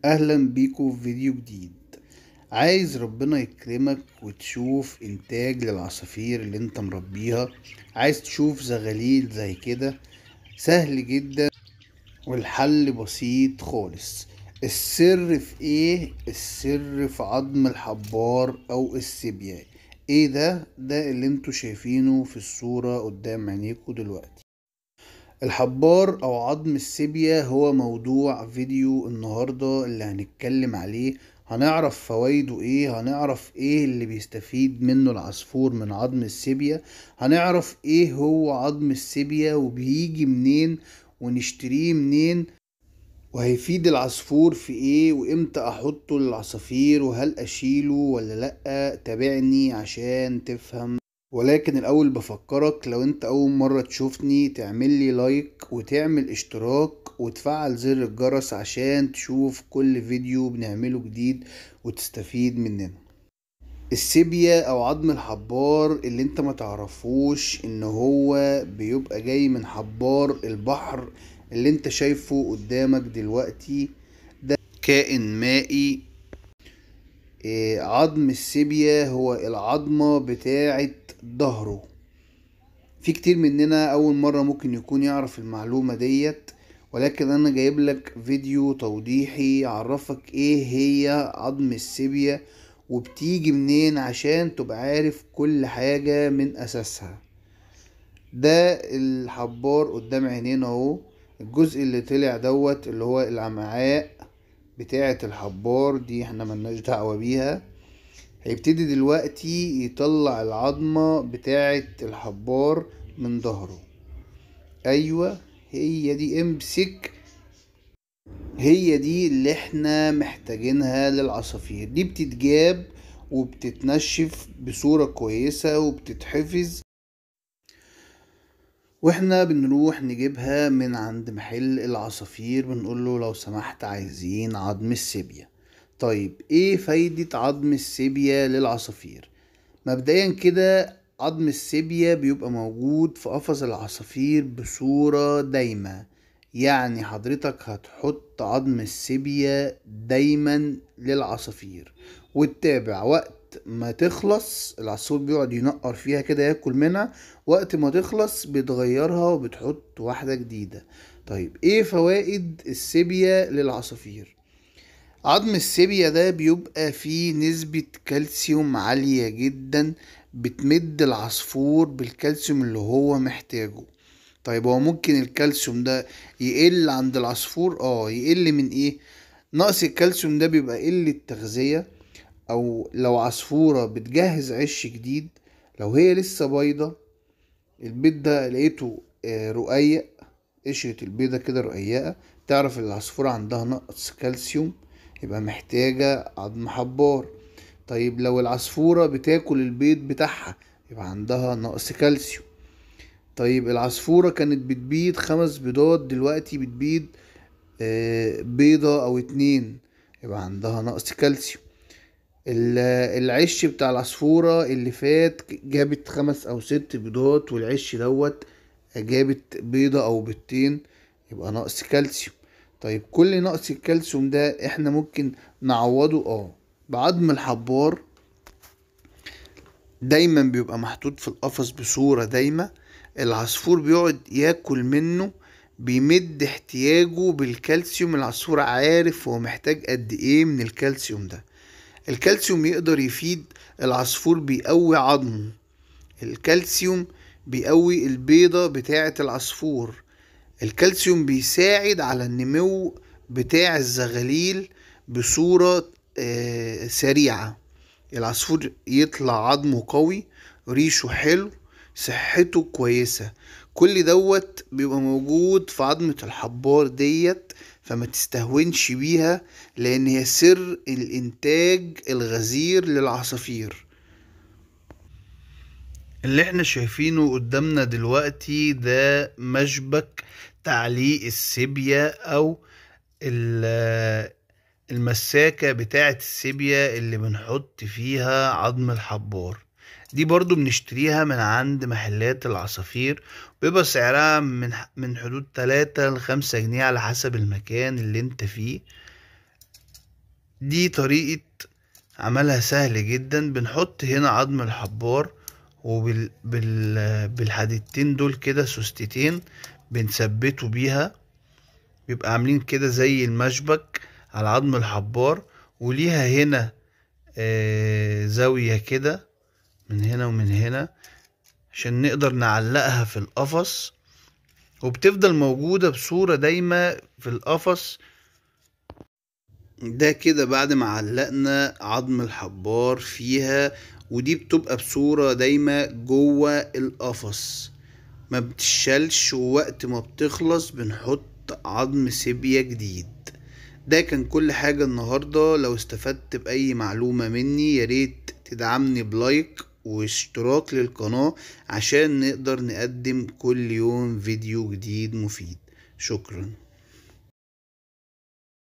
اهلا بيكم في فيديو جديد عايز ربنا يكرمك وتشوف انتاج للعصافير اللي انت مربيها عايز تشوف زغاليل زي كده سهل جدا والحل بسيط خالص السر في ايه السر في عظم الحبار او السبية ايه ده ده اللي انتوا شايفينه في الصورة قدام عينيكوا دلوقتي الحبار او عظم السبية هو موضوع فيديو النهاردة اللي هنتكلم عليه هنعرف فوائده ايه هنعرف ايه اللي بيستفيد منه العصفور من عظم السبية هنعرف ايه هو عظم السبية وبيجي منين ونشتريه منين وهيفيد العصفور في ايه وامتى احطه للعصافير وهل اشيله ولا لا تابعني عشان تفهم ولكن الاول بفكرك لو انت اول مرة تشوفني تعمل لي لايك وتعمل اشتراك وتفعل زر الجرس عشان تشوف كل فيديو بنعمله جديد وتستفيد مننا السيبيا او عظم الحبار اللي انت ما تعرفوش ان هو بيبقى جاي من حبار البحر اللي انت شايفه قدامك دلوقتي ده كائن مائي إيه، عظم السيبيا هو العظمة بتاعة ظهره في كتير مننا اول مرة ممكن يكون يعرف المعلومة ديت ولكن انا جايب لك فيديو توضيحي يعرفك ايه هي عظم السيبيا وبتيجي منين عشان تبقى عارف كل حاجة من اساسها ده الحبار قدام عينينا اهو الجزء اللي طلع دوت اللي هو الامعاء بتاعة الحبار دي احنا ملناش دعوة بيها هيبتدي دلوقتي يطلع العظمة بتاعة الحبار من ظهره ايوه هي دي امسك هي دي اللي احنا محتاجينها للعصافير دي بتتجاب وبتتنشف بصورة كويسة وبتتحفظ واحنا بنروح نجيبها من عند محل العصافير بنقول له لو سمحت عايزين عظم السيبيا طيب ايه فايدة عظم السيبيا للعصافير مبدئيا كده عظم السيبيا بيبقى موجود في قفص العصافير بصورة دايمة يعني حضرتك هتحط عظم السيبيا دايما للعصافير وتتابع وقت ما تخلص العصفور بيقعد ينقر فيها كده ياكل منها وقت ما تخلص بتغيرها وبتحط واحدة جديدة طيب ايه فوائد السيبيا للعصافير عظم السيبيا ده بيبقى فيه نسبة كالسيوم عالية جدا بتمد العصفور بالكالسيوم اللي هو محتاجه طيب هو ممكن الكالسيوم ده يقل عند العصفور اه يقل من ايه نقص الكالسيوم ده بيبقى قلة تغذية او لو عصفورة بتجهز عش جديد لو هي لسه بيضة البيض ده لقيته آه، رقيق قشرة البيضة كده رقيقة تعرف ان العصفورة عندها نقص كالسيوم يبقى محتاجة عظم حبار طيب لو العصفورة بتاكل البيض بتاعها يبقى عندها نقص كالسيوم طيب العصفورة كانت بتبيض خمس بيضات دلوقتي بتبيض آه، بيضة او اتنين يبقى عندها نقص كالسيوم ال- العش بتاع العصفورة اللي فات جابت خمس او ست بيضات والعش دوت جابت بيضة او بيضتين يبقى نقص كالسيوم طيب كل نقص الكالسيوم ده احنا ممكن نعوضه اه بعظم الحبار دايما بيبقى محطوط في القفص بصورة دايمة العصفور بيقعد ياكل منه بيمد احتياجه بالكالسيوم العصفور عارف هو محتاج قد ايه من الكالسيوم ده الكالسيوم يقدر يفيد العصفور بيقوي عظمه الكالسيوم بيقوي البيضة بتاعة العصفور الكالسيوم بيساعد على النمو بتاع الزغاليل بصورة آه، سريعة العصفور يطلع عظمه قوي ريشه حلو صحته كويسة كل دوت بيبقى موجود في عظمة الحبار ديت فما تستهونش بيها لان هي سر الانتاج الغزير للعصافير اللي احنا شايفينه قدامنا دلوقتي ده مشبك تعليق السيبيا او ال- المساكة بتاعة السيبيا اللي بنحط فيها عظم الحبار دي برضو بنشتريها من عند محلات العصافير بيبقى سعرها من من حدود تلاتة لخمسة جنيه على حسب المكان اللي انت فيه دي طريقة عملها سهل جدا بنحط هنا عظم الحبار وبال بال بالحديدتين دول كده سوستتين بنثبته بيها بيبقى عاملين كده زي المشبك على عظم الحبار وليها هنا آه زاوية كده من هنا ومن هنا عشان نقدر نعلقها في القفص وبتفضل موجودة بصورة دايمة في القفص ده كده بعد ما علقنا عظم الحبار فيها ودي بتبقى بصورة دايمة جوه القفص ما بتشالش ووقت ما بتخلص بنحط عظم سيبيا جديد ده كان كل حاجة النهاردة لو استفدت بأي معلومة مني ياريت تدعمني بلايك واشتراك للقناة عشان نقدر نقدم كل يوم فيديو جديد مفيد شكرا